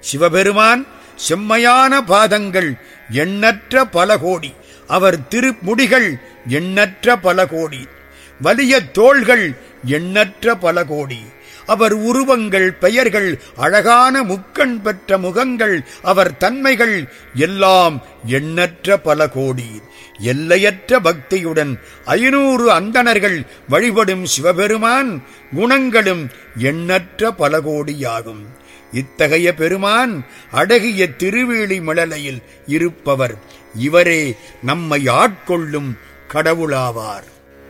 சிவபெருமான் செம்மையான பாதங்கள் எண்ணற்ற பல கோடி அவர் திருமுடிகள் எண்ணற்ற பல கோடி வலிய தோள்கள் எண்ணற்ற பல கோடி அவர் உருவங்கள் பெயர்கள் அழகான முக்கண் பெற்ற முகங்கள் அவர் தன்மைகள் எல்லாம் எண்ணற்ற பல கோடி எல்லையற்ற பக்தியுடன் ஐநூறு அந்தணர்கள் வழிபடும் சிவபெருமான் குணங்களும் எண்ணற்ற பல கோடியாகும் இத்தகைய பெருமான் அடகிய திருவேலி மழலையில் இருப்பவர் இவரே நம்மை ஆட்கொள்ளும் கடவுளாவார்